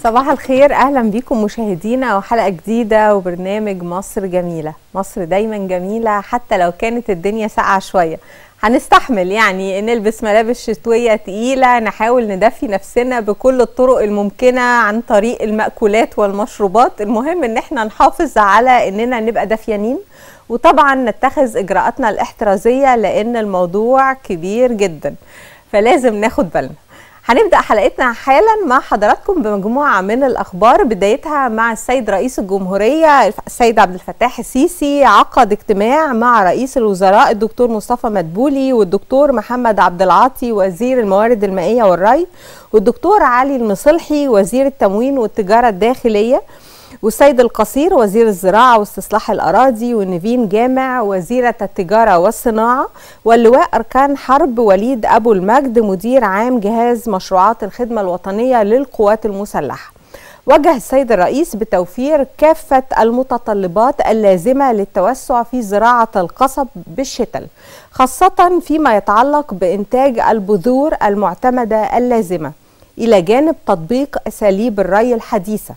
صباح الخير اهلا بيكم مشاهدينا وحلقه جديده وبرنامج مصر جميله مصر دايما جميله حتى لو كانت الدنيا ساقعه شويه هنستحمل يعني نلبس ملابس شتويه تقيله نحاول ندفي نفسنا بكل الطرق الممكنه عن طريق المأكولات والمشروبات المهم ان احنا نحافظ على اننا نبقى دافيانين وطبعا نتخذ اجراءاتنا الاحترازيه لان الموضوع كبير جدا فلازم ناخد بالنا هنبدا حلقتنا حالا مع حضراتكم بمجموعه من الاخبار بدايتها مع السيد رئيس الجمهوريه السيد عبد الفتاح السيسي عقد اجتماع مع رئيس الوزراء الدكتور مصطفى مدبولي والدكتور محمد عبد العاطي وزير الموارد المائيه والري والدكتور علي المصلحي وزير التموين والتجاره الداخليه والسيد القصير وزير الزراعة واستصلاح الأراضي ونيفين جامع وزيرة التجارة والصناعة واللواء أركان حرب وليد أبو المجد مدير عام جهاز مشروعات الخدمة الوطنية للقوات المسلحة وجه السيد الرئيس بتوفير كافة المتطلبات اللازمة للتوسع في زراعة القصب بالشتل خاصة فيما يتعلق بإنتاج البذور المعتمدة اللازمة إلى جانب تطبيق أساليب الري الحديثة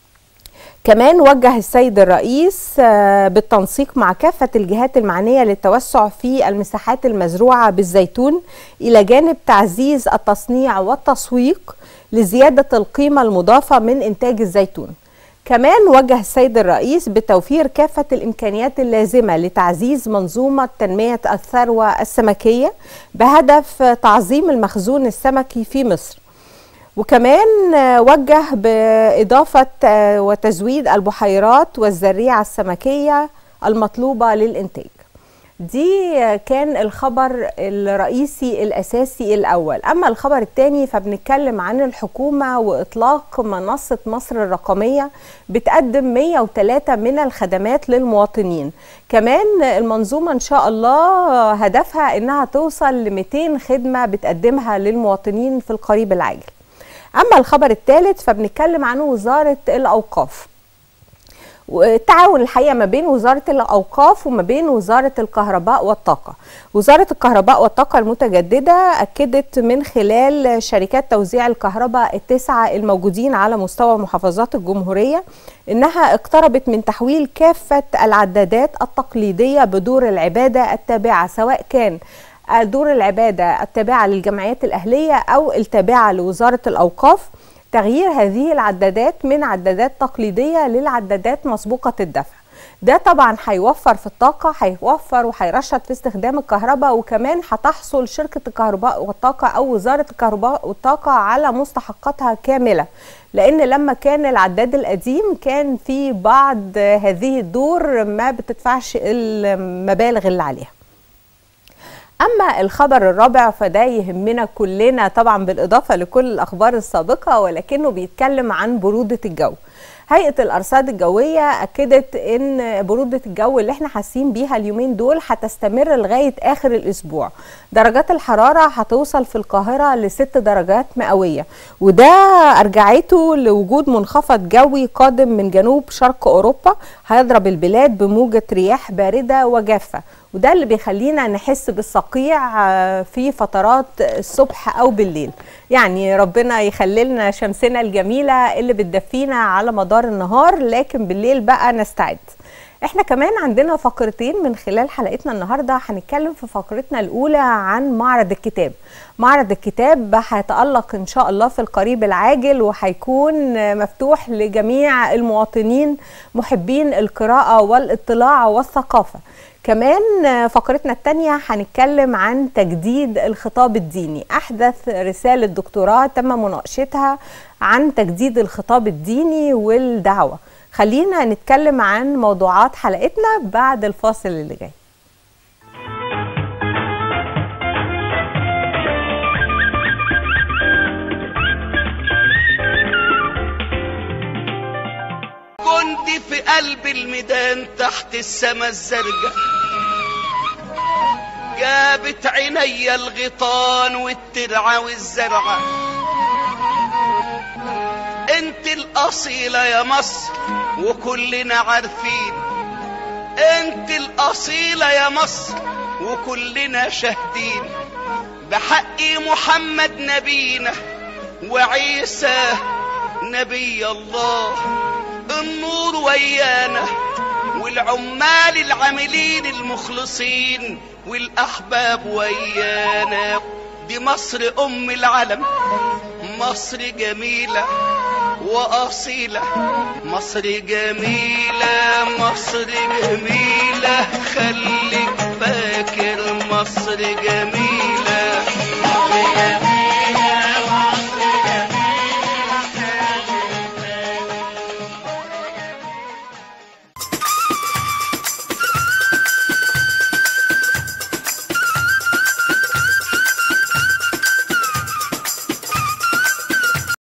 كمان وجه السيد الرئيس بالتنسيق مع كافة الجهات المعنية للتوسع في المساحات المزروعة بالزيتون إلى جانب تعزيز التصنيع والتسويق لزيادة القيمة المضافة من إنتاج الزيتون كمان وجه السيد الرئيس بتوفير كافة الإمكانيات اللازمة لتعزيز منظومة تنمية الثروة السمكية بهدف تعظيم المخزون السمكي في مصر وكمان وجه بإضافة وتزويد البحيرات والزريعة السمكية المطلوبة للإنتاج دي كان الخبر الرئيسي الأساسي الأول أما الخبر الثاني فبنتكلم عن الحكومة وإطلاق منصة مصر الرقمية بتقدم 103 من الخدمات للمواطنين كمان المنظومة إن شاء الله هدفها إنها توصل ل 200 خدمة بتقدمها للمواطنين في القريب العاجل اما الخبر الثالث فبنتكلم عن وزاره الاوقاف والتعاون الحقيقه ما بين وزاره الاوقاف وما بين وزاره الكهرباء والطاقه. وزاره الكهرباء والطاقه المتجدده اكدت من خلال شركات توزيع الكهرباء التسعه الموجودين على مستوى محافظات الجمهوريه انها اقتربت من تحويل كافه العدادات التقليديه بدور العباده التابعه سواء كان دور العبادة التابعة للجمعيات الأهلية أو التابعة لوزارة الأوقاف تغيير هذه العدادات من عدادات تقليدية للعدادات مسبوقة الدفع ده طبعا هيوفر في الطاقة هيوفر وهيرشد في استخدام الكهرباء وكمان هتحصل شركة الكهرباء والطاقة أو وزارة الكهرباء والطاقة على مستحقاتها كاملة لأن لما كان العداد القديم كان في بعض هذه الدور ما بتدفعش المبالغ اللي عليها اما الخبر الرابع فده يهمنا كلنا طبعا بالاضافه لكل الاخبار السابقه ولكنه بيتكلم عن بروده الجو هيئه الارصاد الجويه اكدت ان بروده الجو اللي احنا حاسين بيها اليومين دول هتستمر لغايه اخر الاسبوع درجات الحراره هتوصل في القاهره لست درجات مئويه وده ارجعته لوجود منخفض جوي قادم من جنوب شرق اوروبا هيضرب البلاد بموجه رياح بارده وجافه وده اللي بيخلينا نحس بالصقيع في فترات الصبح او بالليل يعني ربنا يخللنا شمسنا الجميله اللي بتدفينا على مدار النهار لكن بالليل بقى نستعد احنا كمان عندنا فقرتين من خلال حلقتنا النهارده هنتكلم في فقرتنا الاولى عن معرض الكتاب معرض الكتاب هيتالق ان شاء الله في القريب العاجل وهيكون مفتوح لجميع المواطنين محبين القراءه والاطلاع والثقافه كمان فقرتنا الثانية هنتكلم عن تجديد الخطاب الديني أحدث رسالة دكتوراه تم مناقشتها عن تجديد الخطاب الديني والدعوة خلينا نتكلم عن موضوعات حلقتنا بعد الفاصل اللي جاي كنت في قلب الميدان تحت السما الزرقاء جابت عيني الغيطان والترعة والزرعة انت الأصيلة يا مصر وكلنا عارفين انت الأصيلة يا مصر وكلنا شاهدين بحق محمد نبينا وعيسى نبي الله النور ويانا والعمال العاملين المخلصين والأحباب ويانا دي مصر أم العالم مصر جميلة وأصيلة مصر جميلة مصر جميلة خليك فاكر مصر جميلة